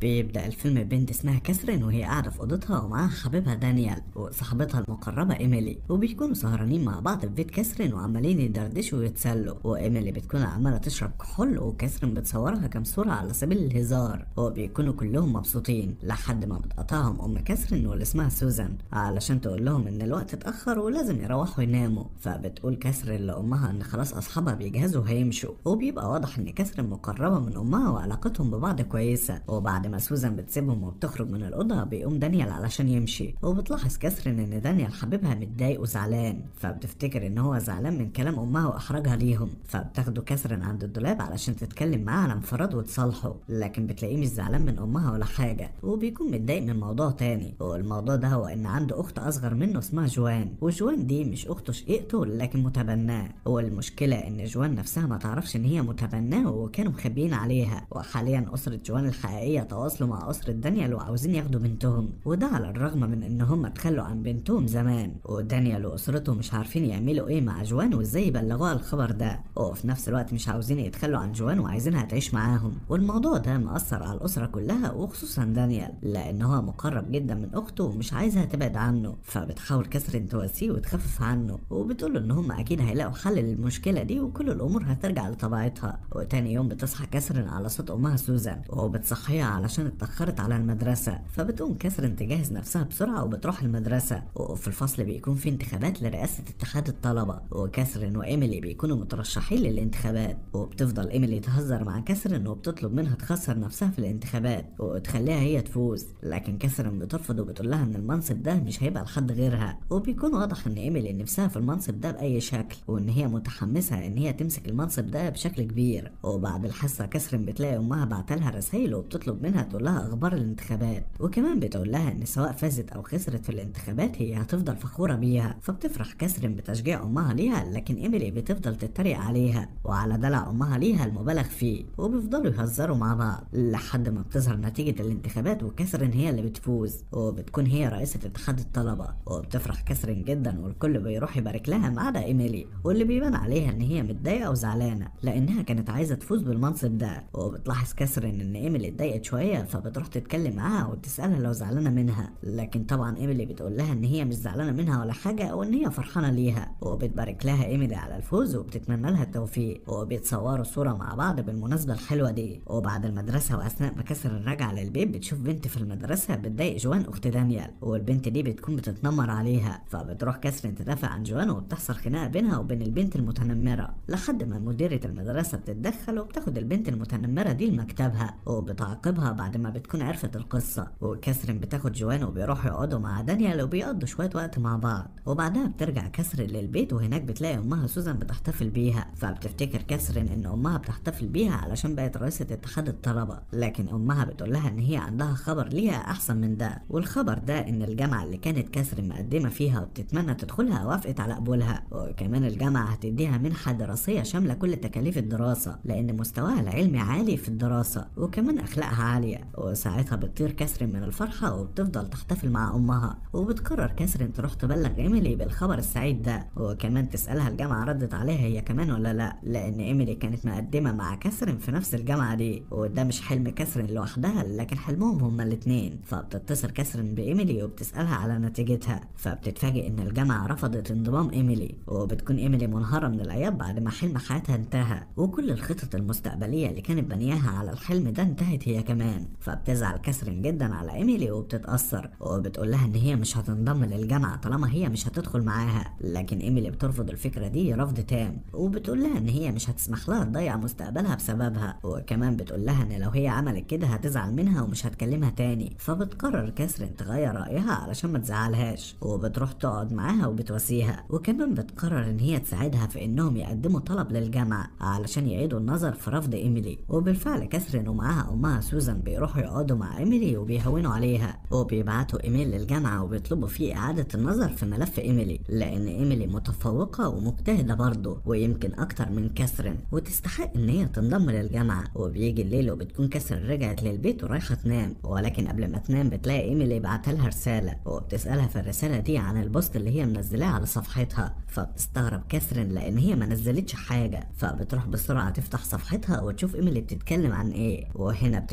بيبدأ الفيلم ببنت اسمها كاثرين وهي قاعدة في أوضتها ومعاها حبيبها دانيال وصاحبتها المقربة إيميلي وبيكونوا سهرانين مع بعض في بيت كاثرين وعمالين يدردشوا ويتسلوا وإيميلي بتكون عمالة تشرب كحول وكاثرين بتصورها كام صورة على سبيل الهزار وبيكونوا كلهم مبسوطين لحد ما بتقطعهم أم كاثرين واللي اسمها سوزان علشان تقول لهم إن الوقت اتأخر ولازم يروحوا يناموا فبتقول كاثرين لأمها إن خلاص أصحابها بيجهزوا وهيمشوا وبيبقى واضح إن كاثرين مقربة من أمها وعلاقتهم ببعض كويسة وبعد ما سوزان بتسيبهم وبتخرج من الأوضة بيقوم دانيال علشان يمشي وبتلاحظ كاثرين إن دانيال حبيبها متضايق وزعلان فبتفتكر إن هو زعلان من كلام أمها وإحراجها ليهم فبتاخده كاثرين عند الدولاب علشان تتكلم معاه على انفراد وتصالحوا لكن بتلاقيه مش زعلان من أمها ولا حاجة وبيكون متضايق من موضوع تاني والموضوع ده هو إن عنده أخت أصغر منه اسمها جوان وجوان دي مش أخته شقيقته لكن متبناه والمشكلة إن جوان نفسها ما تعرفش إن هي متبناه وكانوا مخبيين عليها وحاليا أسرة جوان الحقيقية تواصلوا مع أسرة دانيال وعاوزين ياخدوا بنتهم وده على الرغم من إن هم تخلوا عن بنتهم زمان ودانيال وأسرته مش عارفين يعملوا إيه مع جوان وإزاي يبلغوها الخبر ده وفي نفس الوقت مش عاوزين يتخلوا عن جوان وعايزينها تعيش معاهم والموضوع ده مأثر على الأسرة كلها وخصوصا دانيال لأن هو مقرب جدا من أخته ومش عايزها تبعد عنه فبتحاول كاثرين تواسيه وتخفف عنه وبتقول له إن هم أكيد هيلاقوا حل للمشكلة دي وكل الأمور هترجع لطبيعتها وتاني يوم بتصحى كاثرين على صوت أمها سوزان وبتصحيها علشان اتأخرت على المدرسة فبتقوم كاثرين تجهز نفسها بسرعة وبتروح المدرسة وفي الفصل بيكون في انتخابات لرئاسة اتحاد الطلبة وكاثرين وإيميلي بيكونوا مترشحين للانتخابات وبتفضل إيميلي تهزر مع كاثرين وبتطلب منها تخسر نفسها في الانتخابات وتخليها هي تفوز لكن كاثرين بترفض وبتقول لها ان المنصب ده مش هيبقى لحد غيرها وبيكون واضح ان ايميلي نفسها في المنصب ده باي شكل وان هي متحمسه ان هي تمسك المنصب ده بشكل كبير وبعد الحصه كاثرين بتلاقي امها بعتلها رسائل وبتطلب منها تقول لها اخبار الانتخابات وكمان بتقول لها ان سواء فازت او خسرت في الانتخابات هي هتفضل فخوره بيها فبتفرح كاثرين بتشجيع امها ليها لكن ايميلي بتفضل تتريق عليها وعلى دلع امها ليها المبالغ فيه وبيفضلوا يهزروا مع بعض لحد ما بتظهر نتيجه الانتخابات وكاثرين هي اللي بتفوز وبتكون هي رئيسه اتحاد الطلبه وبتفرح كاثرين جدا والكل بيروح يبارك لها ما عدا ايميلي واللي بيبان عليها ان هي متضايقه وزعلانه لانها كانت عايزه تفوز بالمنصب ده وبتلاحظ كاثرين ان ايميلي اتضايقت شويه فبتروح تتكلم معاها وتسالها لو زعلانه منها لكن طبعا ايميلي بتقول لها ان هي مش زعلانه منها ولا حاجه وان هي فرحانه ليها وبتبارك لها ايميلي على الفوز وبتتمنى لها التوفيق وبيتصوروا صوره مع بعض بالمناسبه الحلوه دي وبعد المدرسه واثناء ما كاثرين راجعه للبيت بتشوف بنت في المدرسه بتضايق جوان اخت دانيال والبنت دي بتكون بتتنمر عليها فبتروح كاثرين تدافع عن جوان وبتحصل خناقه بينها وبين البنت المتنمره لحد ما مديره المدرسه بتتدخل وبتاخد البنت المتنمره دي لمكتبها وبتعاقبها بعد ما بتكون عرفت القصه وكاثرين بتاخد جوان وبيروحوا يقعدوا مع دانيال وبيقضوا شويه وقت مع بعض وبعدها بترجع كاثرين للبيت وهناك بتلاقي امها سوزان بتحتفل بيها فبتفتكر كاثرين ان امها بتحتفل بيها علشان بقت رئيسه اتحاد الطلبه لكن امها بتقول لها ان هي عندها خبر ليها احسن من ده والخبر ده ان الجامعه اللي كانت كاثرين مقدمه فيها وبتتمنى تدخلها وافقت على قبولها وكمان الجامعه هتديها منحه دراسيه شامله كل تكاليف الدراسه لان مستواها العلمي عالي في الدراسه وكمان اخلاقها عاليه وساعتها بتطير كاثرين من الفرحه وبتفضل تحتفل مع امها وبتقرر كاثرين تروح تبلغ ايميلي بالخبر السعيد ده وكمان تسالها الجامعه ردت عليها هي كمان ولا لا لان ايميلي كانت مقدمه مع كاثرين في نفس الجامعه دي وده مش حلم كاثرين لوحدها لكن حلمهم هما الاتنين فبتتصل كاثرين بايميلي وبتسالها على نتيجتها فبتتفاجئ ان الجامعه رفضت انضمام ايميلي وبتكون ايميلي منهاره من العياط بعد ما حلم حياتها انتهى وكل الخطط المستقبليه اللي كانت بنياها على الحلم ده انتهت هي كمان فبتزعل كاثرين جدا على ايميلي وبتتاثر وبتقول لها ان هي مش هتنضم للجامعه طالما هي مش هتدخل معاها لكن ايميلي بترفض الفكره دي رفض تام وبتقول لها ان هي مش هتسمح لها تضيع مستقبلها بسببها وكمان بتقول لها ان لو هي عملت كده هتزعل منها ومش هتكلمها تاني فبتقرر كاثرين تغير رايها علشان ما تزعلهاش وبتروح تقعد معاها وبتواسيها وكمان بتقرر ان هي تساعدها في انهم يقدموا طلب للجامعه علشان يعيدوا النظر في رفض ايميلي وبالفعل كاثرين ومعاها امها سوزان بيروحوا يقعدوا مع ايميلي وبيهونوا عليها وبيبعتوا ايميل للجامعه وبيطلبوا فيه اعاده النظر في ملف ايميلي لان ايميلي متفوقه ومجتهده برضه ويمكن اكتر من كاثرين وتستحق ان هي تنضم للجامعه وبيجي الليل وبتكون كاثرين رجعت للبيت ورايحه تنام ولكن قبل ما تنام بتلاقي ايميلي بعتلها رساله وبتسالها في الرساله دي عن البوست اللي هي منزلاه على صفحتها فبتستغرب كاثرين لان هي ما نزلتش حاجه فبتروح بسرعه تفتح صفحتها وتشوف ايميلي بتتكلم عن ايه وهنا بتتفاجئ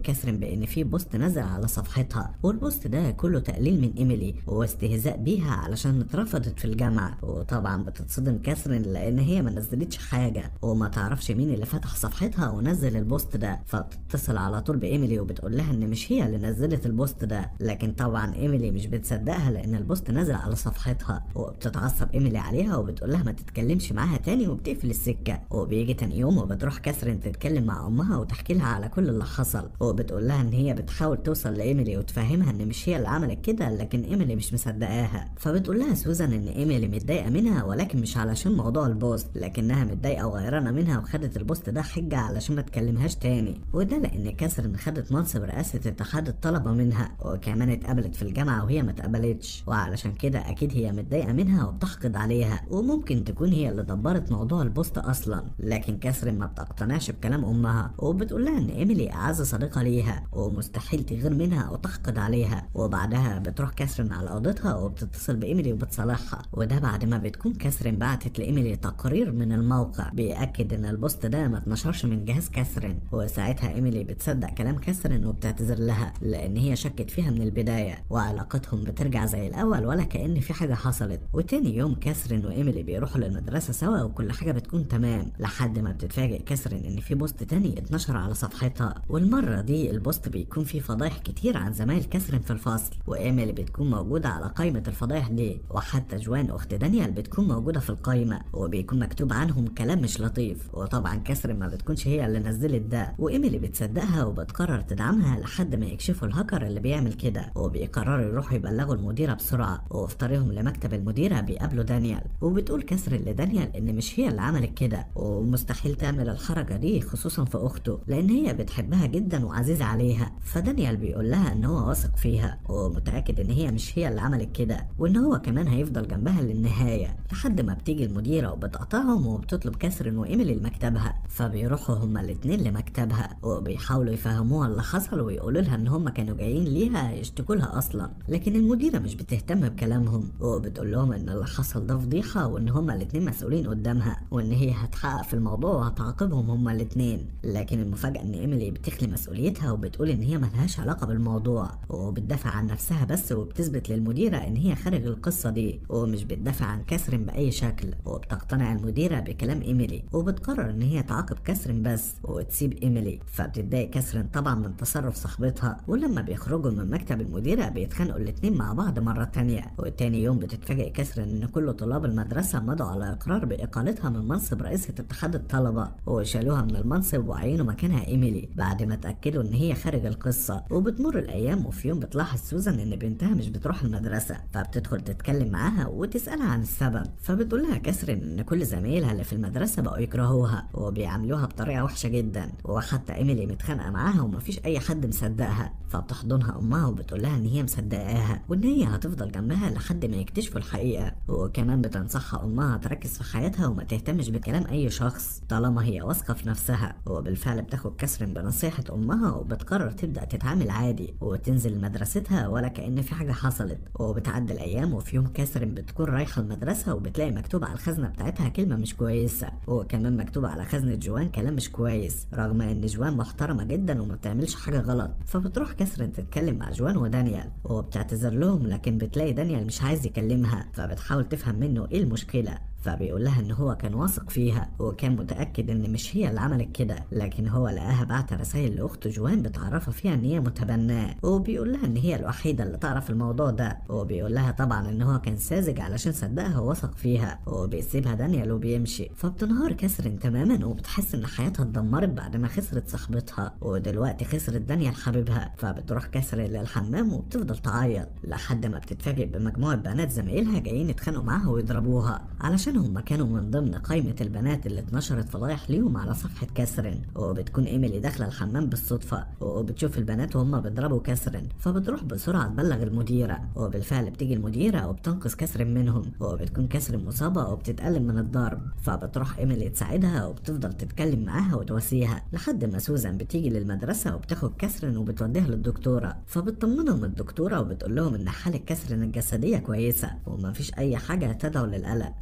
كاثرين بان في بوست نزل على صفحتها والبوست ده كله تقليل من ايميلي واستهزاء بيها علشان اترفضت في الجامعه وطبعا بتتصدم كاثرين لان هي ما نزلتش حاجه وما تعرفش مين اللي فتح صفحتها ونزل البوست ده فبتتصل على طول بايميلي وبتقول لها ان مش هي اللي نزلت البوست ده لكن طبعا ايميلي مش بتصدقها لان البوست نزل على صفحتها وبتتعصب ايميلي عليها وبتقول لها ما تتكلمش معاها تاني وبتقفل السكه وبيجي تاني يوم وبتروح كاثرين تتكلم مع امها وتحكي لها على كل اللي حصل وبتقول لها ان هي بتحاول توصل لايميلي وتفهمها ان مش هي اللي عملت كده لكن ايميلي مش مصدقاها فبتقول لها سوزان ان ايميلي متضايقه منها ولكن مش علشان موضوع البوست لكنها متضايقه وغيرانه منها وخدت البوست ده حجه علشان ما تكلمهاش تاني وده لان كاثرين خدت منصب رئاسه اتحاد الطلبه منها وكمان اتقبلت في الجامعه وهي ما اتقبلتش وعلشان كده اكيد هي متضايقه منها وبتحقد عليها وممكن تكون هي اللي دبرت موضوع البوست اصلا لكن كاثرين ما بتقتنعش بكلام امها وبتقول لها ان ايميلي اعز صديقه ليها ومستحيل تغير منها او تحقد عليها وبعدها بتروح كاثرين على اوضتها وبتتصل بايميلي وبتصالحها وده بعد ما بتكون كاثرين بعتت لايميلي تقرير من الموقع بيأكد ان البوست ده ما اتنشرش من جهاز كاثرين وساعتها ايميلي بتصدق كلام كاثرين وبتعتذر لها لان هي شكت فيها من البدايه وعلاقتهم بترجع زي الاول ولا كأن في حاجه حصلت وتاني يوم كاثرين وايميلي بيروحوا للمدرسه سوا وكل حاجه بتكون تمام لحد ما بتتفاجئ كاثرين ان في بوست تاني اتنشر على صفحتها والمره دي البوست بيكون فيه فضايح كتير عن زمايل كاثرين في الفصل وايميلي بتكون موجوده على قائمه الفضايح دي وحتى جوان اخت دانيال بتكون موجوده في القائمه وبيكون مكتوب عنهم كلام مش لطيف وطبعا كاثرين ما بتكونش هي اللي نزلت ده وايميلي بتصدقها وبتقرر تدعمها لحد ما يكشفوا الهاكر اللي بيعمل كده وبيقرروا يروحوا يبلغوا المديره بسرعه وفي طريقهم لمكتب المديره بيقابلوا دانيال وبتقول كاثرين لدانيال ان مش هي اللي عملت كده ومستحيل تعمل الحركه دي خصوصا في اخته لان هي بتحبها جدا وعزيزه عليها فدانيال بيقول لها ان هو واثق فيها ومتاكد ان هي مش هي اللي عملت كده وان هو كمان هيفضل جنبها للنهايه لحد ما بتيجي المديره وبتقطعهم وبتطلب كاثرين وايميلي لمكتبها فبيروحوا هما الاتنين لمكتبها وبيحاولوا يفهموها اللي حصل ويقولوا لها ان هما كانوا جايين ليها يشتكوا لها اصلا لكن المديره مش بتهتم بكلامهم وبتقول لهم ان اللي حصل ده فضيحه وان هما الاتنين مسؤولين قدامها وان هي هتحقق في الموضوع وهتعاقبهم هما الاتنين لكن المفاجاه ان ايميلي بتخلي مسؤوليتها وبتقول ان هي ملهاش علاقه بالموضوع وبتدافع عن نفسها بس وبتثبت للمديره ان هي خارج القصه دي ومش بتدافع عن كاثرين باي شكل وبتقتنع المديره بكلام ايميلي وبتقرر ان هي تعاقب كاثرين بس وتسيب ايميلي فبتتضايق كاثرين طبعا من تصرف صاحبتها ولما بيخرجوا من مكتب المديره بيتخانقوا الاتنين مع بعض مره تانية وتاني يوم بتتفاجئ كاثرين ان كل طلاب المدرسه مضوا على اقرار باقالتها من منصب رئيسه اتحاد الطلبه وشالوها من المنصب وعينوا مكانها ايميلي بعد ما اتاكدوا ان هي خارج القصه وبتمر الايام وفي يوم بتلاحظ سوزان ان بنتها مش بتروح المدرسه فبتدخل تتكلم معاها وتسالها عن السبب فبتقول لها كاثرين ان كل زمايلها اللي في المدرسه بقوا يكرهوها وبيعاملوها بطريقه وحشه جدا وحتى ايميلي متخانقه معاها ومفيش اي حد مصدقها فبتحضنها امها وبتقول لها ان هي مصدقاها وان هي هتفضل جنبها لحد ما يكتشفوا الحقيقه وكمان بتنصحها امها تركز في حياتها وما تهتمش بكلام اي شخص طالما هي واثقه في نفسها وبالفعل بتاخد كاثرين بنصيحه امها وبتقرر تبدا تتعامل عادي وتنزل مدرستها ولا كأن في حاجه حصلت وبتعدي الايام وفي يوم كاثرين بتكون رايحه المدرسه وبتلاقي مكتوب على الخزنه بتاعتها كلمه مش كويسه وكمان مكتوب على خزنه جوان كلام مش كويس رغم ان جوان محترمه جدا وما بتعملش حاجه غلط فبتروح كاثرين تتكلم مع جوان ودانيال وبتعتذر لهم لكن بتلاقي دانيال مش عايز يكلمها فبتحاول تفهم منه ايه المشكله فبيقول لها ان هو كان واثق فيها وكان متاكد ان مش هي اللي عملت كده لكن هو لقاها بعت رسائل لاخته جوان بتعرفها فيها ان هي متبناه وبيقول لها ان هي الوحيده اللي تعرف الموضوع ده وبيقول لها طبعا ان هو كان ساذج علشان صدقها ووثق فيها وبيسيبها دانيال وبيمشي فبتنهار كاثرين تماما وبتحس ان حياتها اتدمرت بعد ما خسرت صاحبتها ودلوقتي خسرت دانيال حبيبها فبتروح كاثرين للحمام وبتفضل تعيط لحد ما بتتفاجئ بمجموعه بنات زمايلها جايين يتخانقوا معاها ويضربوها علشان هم كانوا من ضمن قائمة البنات اللي اتنشرت فضايح ليهم على صفحة كاثرين وبتكون ايميلي داخلة الحمام بالصدفة وبتشوف البنات وهم بيضربوا كاثرين فبتروح بسرعة تبلغ المديرة وبالفعل بتيجي المديرة وبتنقذ كاثرين منهم وبتكون كاثرين مصابة وبتتألم من الضرب فبتروح ايميلي تساعدها وبتفضل تتكلم معاها وتواسيها لحد ما سوزان بتيجي للمدرسة وبتاخد كاثرين وبتوديها للدكتورة فبتطمنهم الدكتورة وبتقول لهم ان حالة كاثرين الجسدية كويسة ومفيش اي حاجة تدعو للقلق لكن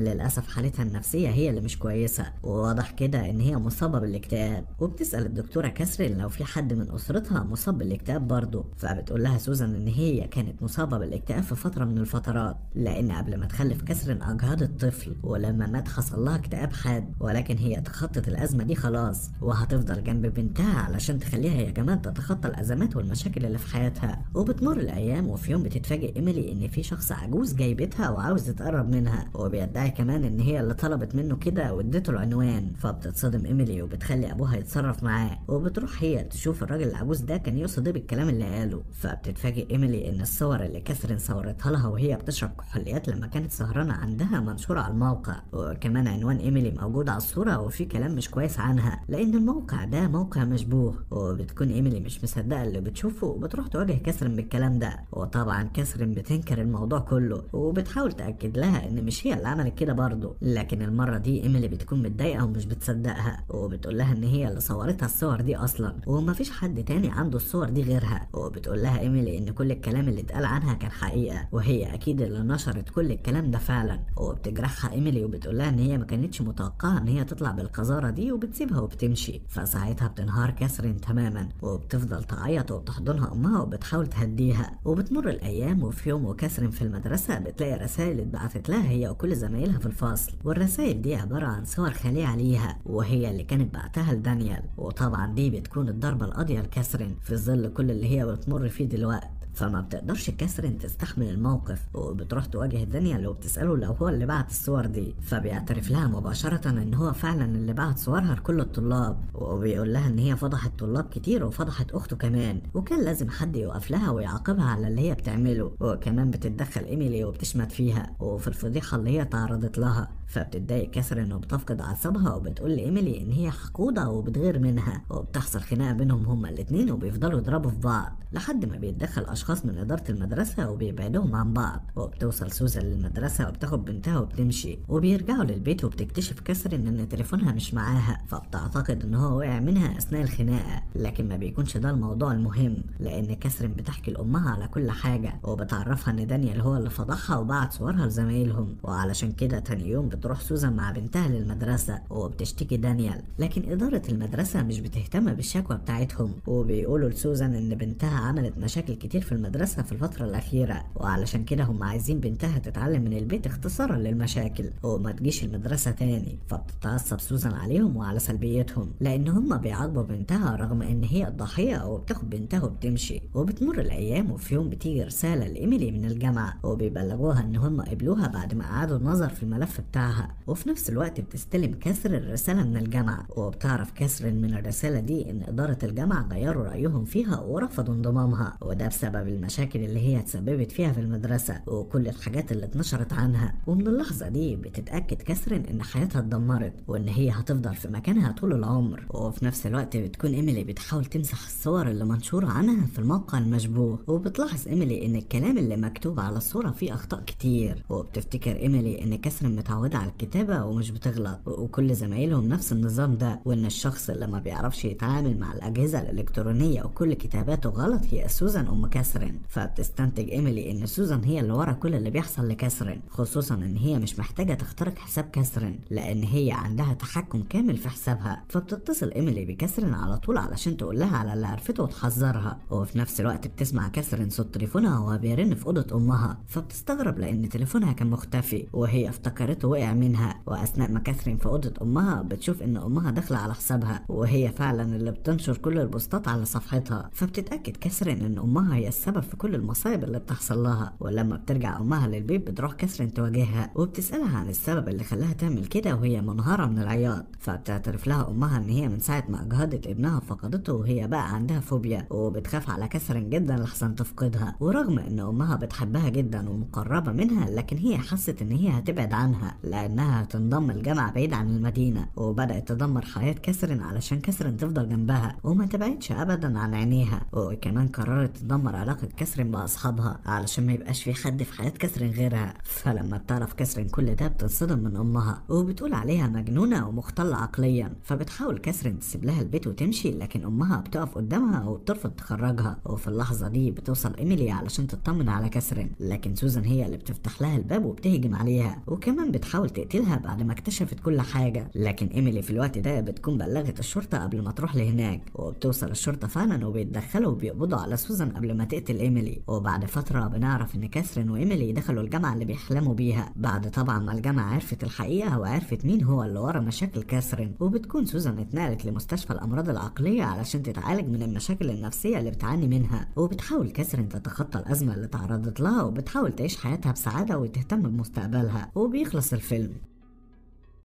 للأسف حالتها النفسية هي اللي مش كويسة وواضح كده إن هي مصابة بالاكتئاب وبتسأل الدكتورة كاسرين لو في حد من أسرتها مصاب بالاكتئاب برضه فبتقول لها سوزان إن هي كانت مصابة بالاكتئاب في فترة من الفترات لأن قبل ما تخلف كاسرين أجهضت طفل ولما مات حصل لها اكتئاب حاد ولكن هي تخطت الأزمة دي خلاص وهتفضل جنب بنتها علشان تخليها هي كمان تتخطى الأزمات والمشاكل اللي في حياتها وبتمر الأيام وفي يوم بتتفاجئ إيميلي إن في شخص عجوز جاي بيتها وعاوز يتقرب منها وبيدعي كمان إن هي اللي طلبت منه كده واديته العنوان فبتتصدم إيميلي وبتخلي أبوها يتصرف معاه وبتروح هي تشوف الراجل العجوز ده كان يقصد ايه بالكلام اللي قاله فبتتفاجئ إيميلي إن الصور اللي كاثرين صورتها لها وهي بتشرب كحوليات لما كانت سهرانة عندها منشورة على الموقع وكمان عنوان إيميلي موجود على الصورة وفي كلام مش كويس عنها لأن الموقع ده موقع مشبوه وبتكون إيميلي مش مصدقة اللي بتشوفه وبتروح تواجه كاثرين بالكلام ده وطبعا كاثرين بتنكر الموضوع كله وبتحاول تأكد لها إن مش هي اللي عملت كده برضه لكن المرة دي إيميلي بتكون متضايقة ومش بتصدقها وبتقول لها إن هي اللي صورتها الصور دي أصلا ومفيش حد تاني عنده الصور دي غيرها وبتقول لها إيميلي إن كل الكلام اللي اتقال عنها كان حقيقة وهي أكيد اللي نشرت كل الكلام ده فعلا وبتجرحها إيميلي وبتقول لها إن هي ما كانتش متوقعة إن هي تطلع بالقذارة دي وبتسيبها وبتمشي فساعتها بتنهار كاثرين تماما وبتفضل تعيط وبتحضنها أمها وبتحاول تهديها وبتمر الأيام وفي يوم وكاثرين في المدرسة بتلاقي رسائل اتبعتت لها هي وكل زمايلها في الفصل والرسائل دي عبارة عن صور خالية ليها وهي اللي كانت بعتها لدانيال وطبعا دي بتكون الضربة القاضية لكاثرين في ظل كل اللي هي بتمر فيه دلوقتي فما بتقدرش كاثرين تستحمل الموقف وبتروح تواجه دانيال وبتسأله لو هو اللي بعت الصور دي فبيعترف لها مباشرة ان هو فعلا اللي بعت صورها لكل الطلاب وبيقول لها ان هي فضحت طلاب كتير وفضحت اخته كمان وكان لازم حد يوقف لها ويعاقبها على اللي هي بتعمله وكمان بتتدخل ايميلي وبتشمت فيها وفي الفضيحة اللي هي تعرضت لها فبتتضايق كاثرين وبتفقد اعصابها وبتقول لايميلي ان هي حقودة وبتغير منها وبتحصل خناقة بينهم هما الاتنين وبيفضلوا يضربوا في بعض لحد ما بيتدخل اشخاص من ادارة المدرسة وبيبعدوهم عن بعض وبتوصل سوزان للمدرسة وبتاخد بنتها وبتمشي وبيرجعوا للبيت وبتكتشف كاثرين ان تليفونها مش معاها فبتعتقد ان هو وقع منها اثناء الخناقة لكن ما بيكونش ده الموضوع المهم لان كاثرين بتحكي لامها على كل حاجة وبتعرفها ان دانيال هو اللي فضحها وبعت صورها لزمايلهم وعلشان كده تاني يوم بتروح سوزان مع بنتها للمدرسة وبتشتكي دانيال لكن إدارة المدرسة مش بتهتم بالشكوى بتاعتهم وبيقولوا لسوزان إن بنتها عملت مشاكل كتير في المدرسة في الفترة الأخيرة وعلشان كده هم عايزين بنتها تتعلم من البيت اختصارا للمشاكل وما تجيش المدرسة تاني فبتتعصب سوزان عليهم وعلى سلبيتهم لأن هم بيعاقبوا بنتها رغم إن هي الضحية وبتاخد بنتها وبتمشي وبتمر الأيام وفي يوم بتيجي رسالة لإيميلي من الجامعة وبيبلغوها إن هم قبلوها بعد ما أعادوا النظر في الملف بتاعها وفي نفس الوقت بتستلم كاثرين الرسالة من الجامعة وبتعرف كاثرين من الرسالة دي إن إدارة الجامعة غيروا رأيهم فيها ورفضوا انضمامها وده بسبب المشاكل اللي هي اتسببت فيها في المدرسة وكل الحاجات اللي اتنشرت عنها ومن اللحظة دي بتتأكد كاثرين إن حياتها اتدمرت وإن هي هتفضل في مكانها طول العمر وفي نفس الوقت بتكون إيميلي بتحاول تمسح الصور اللي منشورة عنها في الموقع المشبوه وبتلاحظ إيميلي إن الكلام اللي مكتوب على الصورة فيه أخطاء كتير وبتفتكر إيميلي إن كاثرين متعودة على الكتابة ومش بتغلط وكل زمايلهم نفس النظام ده وإن الشخص اللي ما بيعرفش يتعامل مع الأجهزة الإلكترونية وكل كتاباته غلط هي سوزان أم كاثرين فبتستنتج إيميلي إن سوزان هي اللي ورا كل اللي بيحصل لكاثرين خصوصا إن هي مش محتاجة تخترق حساب كاثرين لأن هي عندها تحكم كامل في حسابها فبتتصل إيميلي بكاثرين على طول علشان تقول لها على اللي عرفته وتحذرها وفي نفس الوقت بتسمع كاثرين صوت تليفونها وهو بيرن في أوضة أمها فبتستغرب لأن تليفونها كان مختفي وهي افتكرته وقع منها وأثناء ما كاثرين في أوضة أمها بتشوف إن أمها داخلة على حسابها وهي فعلا اللي بتنشر كل البوستات على صفحتها فبتتأكد كاثرين إن أمها هي السبب في كل المصايب اللي بتحصل لها ولما بترجع أمها للبيت بتروح كاثرين تواجهها وبتسألها عن السبب اللي خلاها تعمل كده وهي منهارة من العياط فبتعترف لها أمها إن هي من ساعة ما أجهضت ابنها فقدته وهي بقى عندها فوبيا وبتخاف على كاثرين جدا لحسن تفقدها ورغم إن أمها بتحبها جدا ومقربة منها لكن هي حست إن هي هتبعد عنها لأنها هتنضم الجامعة بعيد عن المدينة وبدأت تدمر حياة كاثرين علشان كاثرين تفضل جنبها وما تبعدش أبدا عن عينيها وكمان قررت تدمر علاقة كاثرين بأصحابها علشان ما يبقاش في حد في حياة كاثرين غيرها فلما بتعرف كاثرين كل ده بتنصدم من أمها وبتقول عليها مجنونة ومختلة عقليا فبتحاول كاثرين تسيب لها البيت وتمشي لكن أمها بتقف قدامها وبترفض تخرجها وفي اللحظة دي بتوصل إيميلي علشان تطمن على كاثرين لكن سوزان هي اللي بتفتح لها الباب وبتهجم عليها وكمان بتحاول بتحاول تقتلها بعد ما اكتشفت كل حاجة لكن ايميلي في الوقت ده بتكون بلغت الشرطة قبل ما تروح لهناك وبتوصل الشرطة فعلا وبيتدخلوا وبيقبضوا على سوزان قبل ما تقتل ايميلي وبعد فترة بنعرف ان كاثرين وايميلي دخلوا الجامعة اللي بيحلموا بيها بعد طبعا ما الجامعة عرفت الحقيقة وعرفت مين هو اللي ورا مشاكل كاثرين وبتكون سوزان اتنقلت لمستشفى الامراض العقلية علشان تتعالج من المشاكل النفسية اللي بتعاني منها وبتحاول كاثرين تتخطى الازمة اللي تعرضت لها وبتحاول تعيش حياتها بسعادة وتهتم بمستقبلها وبيخلص الفيلم